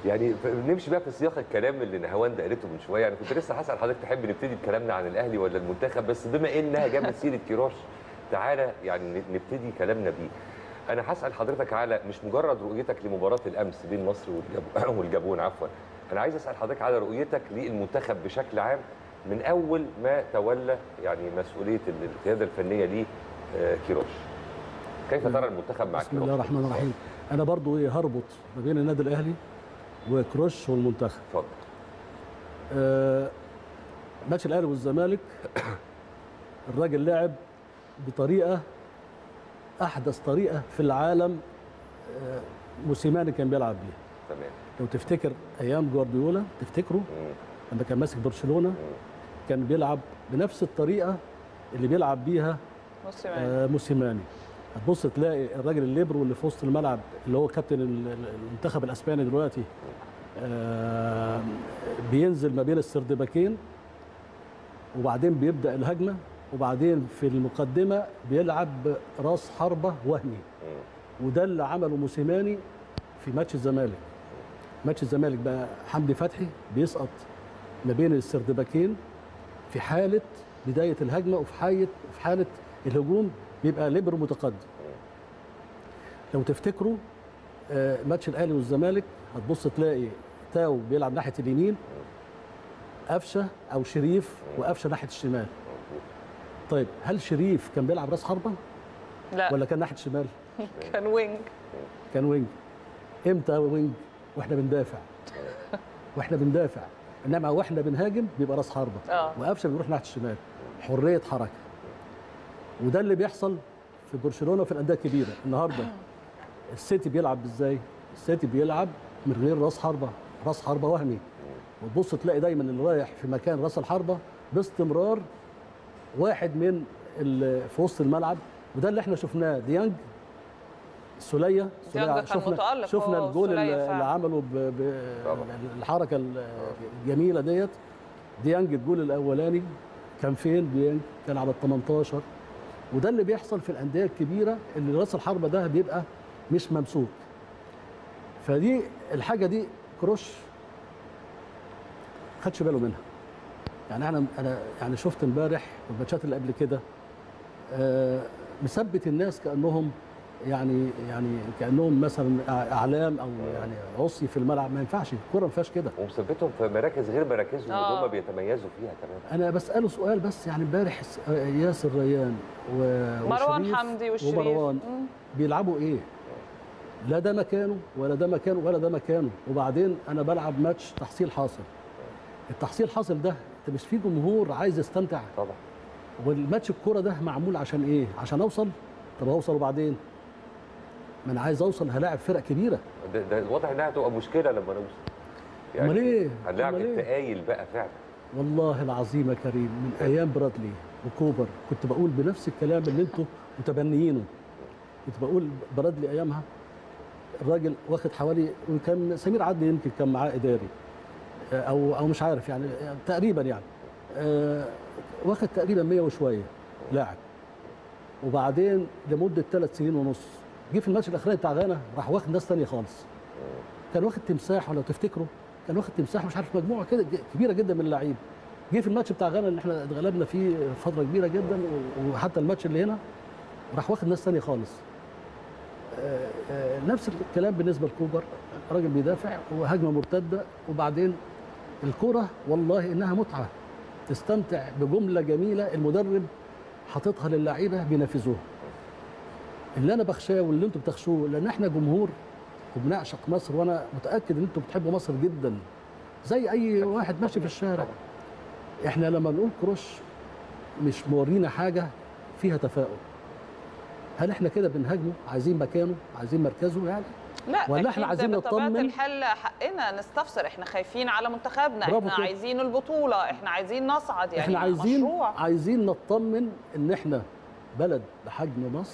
يعني ف- نمشي بقى في سياق الكلام اللي نهاوند قالته من شويه يعني كنت لسه هسال حضرتك تحب نبتدي بكلامنا عن الاهلي ولا المنتخب بس بما انها جابت سيره كيروش تعالى يعني ن- نبتدي كلامنا بيه انا هسال حضرتك على مش مجرد رؤيتك لمباراه الامس بين مصر والجاب- والجابون عفوا انا عايز اسال حضرتك على رؤيتك للمنتخب بشكل عام من اول ما تولى يعني مسؤوليه ال- القياده الفنيه ليه آه، كيروش كيف ترى المنتخب مع بسم كيروش الله الرحمن الرحيم انا برضو ايه هربط ما بين النادي الاهلي وكروش والمنتخب اتفضل آه، ماتش الاهلي والزمالك الراجل لعب بطريقه احدث طريقه في العالم آه، موسيماني كان بيلعب بيها تمام لو تفتكر ايام جوارديولا تفتكروا مم. لما كان ماسك برشلونه كان بيلعب بنفس الطريقه اللي بيلعب بيها موسيماني آه، موسيماني هتبص تلاقي الراجل الليبرو اللي في وسط الملعب اللي هو كابتن ال- ال- المنتخب الاسباني دلوقتي آه، بينزل ما بين السردباكين وبعدين بيبدا الهجمه وبعدين في المقدمه بيلعب راس حربه وهمي وده اللي عمله موسيماني في ماتش الزمالك ماتش الزمالك بقى حمدي فتحي بيسقط ما بين السردباكين في حاله بدايه الهجمه وفي حاله في حاله الهجوم بيبقى ليبرو متقدم لو تفتكروا آه، ماتش الاهلي والزمالك هتبص تلاقي تاو بيلعب ناحيه اليمين قفشه او شريف وقفشه ناحيه الشمال طيب هل شريف كان بيلعب راس حربه لا ولا كان ناحيه الشمال كان وينج كان وينج امتى وينج واحنا بندافع واحنا بندافع انما واحنا بنهاجم بيبقى راس حربه اه وقفشه بيروح ناحيه الشمال حريه حركه وده اللي بيحصل في برشلونه وفي الانديه الكبيره النهارده السيتي بيلعب ازاي السيتي بيلعب من غير راس حربه راس حربه وهمي وتبص تلاقي دايما اللي رايح في مكان راس الحربه باستمرار واحد من ال- في وسط الملعب وده اللي احنا شفناه ديانج سولية ديانج كان شفنا متألق شفنا هو الجول وسولية اللي, فعلا. اللي عمله ب... ب... طبعا. الحركه الجميله ديت ديانج الجول الاولاني كان فين ديانج كان على ال 18 وده اللي بيحصل في الانديه الكبيره اللي راس الحربه ده بيبقى مش ممسوك فدي الحاجه دي كروش خدش باله منها يعني انا انا يعني شفت امبارح والماتشات اللي قبل كده آه، مثبت الناس كانهم يعني يعني كانهم مثلا اعلام او يعني عصي في الملعب ما ينفعش الكوره ما فيهاش كده ومثبتهم في مراكز غير مراكزهم اللي آه. هم بيتميزوا فيها كمان انا بساله سؤال بس يعني امبارح س- آه، ياسر ريان و- مروان وشريف حمدي والشريف ومروان مم. بيلعبوا ايه؟ لا ده مكانه ولا ده مكانه ولا ده مكانه وبعدين انا بلعب ماتش تحصيل حاصل التحصيل حاصل ده انت مش في جمهور عايز يستمتع طبعا والماتش الكوره ده معمول عشان ايه؟ عشان اوصل طب اوصل وبعدين ما انا عايز اوصل هلاعب فرق كبيره ده, ده واضح انها هتبقى مشكله لما نوصل امال ايه؟ هنلاعب أمال إيه؟ التقايل بقى فعلا والله العظيم يا كريم من ايام برادلي وكوبر كنت بقول بنفس الكلام اللي انتوا متبنيينه كنت بقول برادلي ايامها الراجل واخد حوالي وكان سمير عدلي يمكن كان معاه اداري آه، او او مش عارف يعني يعني تقريبا يعني آه، واخد تقريبا 100 وشويه لاعب وبعدين لمده ثلاث سنين ونص جه في الماتش الاخراني بتاع غانا راح واخد ناس ثانيه خالص كان واخد تمساح ولا تفتكروا كان واخد تمساح مش عارف مجموعه كده ج- كبيره جدا من اللعيبه جه في الماتش بتاع غانا اللي احنا اتغلبنا فيه فتره كبيره جدا و- وحتى الماتش اللي هنا راح واخد ناس ثانيه خالص آه، آه، نفس الكلام بالنسبه لكوبر راجل بيدافع وهجمه مرتده وبعدين الكره والله انها متعه تستمتع بجمله جميله المدرب حاططها للعيبه بينفذوها اللي انا بخشاه واللي انتم بتخشوه لان احنا جمهور وبنعشق مصر وانا متاكد ان انتم بتحبوا مصر جدا زي اي واحد ماشي في الشارع احنا لما بنقول كروش مش مورينا حاجه فيها تفاؤل هل احنا كده بنهاجمه عايزين مكانه عايزين مركزه يعني لا ولا أكيد إحنا عايزين بطبيعة نطمن؟ الحال حقنا نستفسر احنا خايفين على منتخبنا برافو احنا كده. عايزين البطولة احنا عايزين نصعد يعني احنا عايزين مشروع عايزين نطمن ان احنا بلد بحجم مصر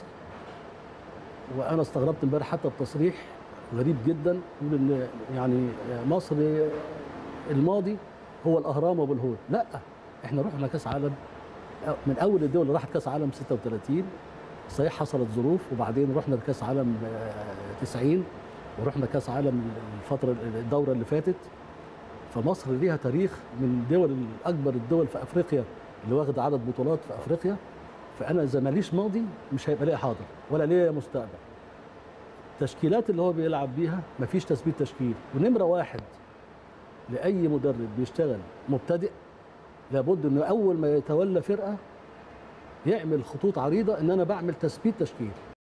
وانا استغربت امبارح حتى التصريح غريب جدا يقول ان يعني مصر الماضي هو الاهرام وابو الهول لا احنا رحنا كاس عالم من اول الدول اللي راحت كاس عالم 36 صحيح حصلت ظروف وبعدين رحنا لكاس عالم آه، 90 ورحنا كاس عالم الفتره الدوره اللي فاتت فمصر ليها تاريخ من دول اكبر الدول في افريقيا اللي واخد عدد بطولات في افريقيا فانا اذا ماليش ماضي مش هيبقى ليا حاضر ولا ليا مستقبل التشكيلات اللي هو بيلعب بيها مفيش تثبيت تشكيل ونمره واحد لاي مدرب بيشتغل مبتدئ لابد انه اول ما يتولى فرقه يعمل خطوط عريضه ان انا بعمل تثبيت تشكيل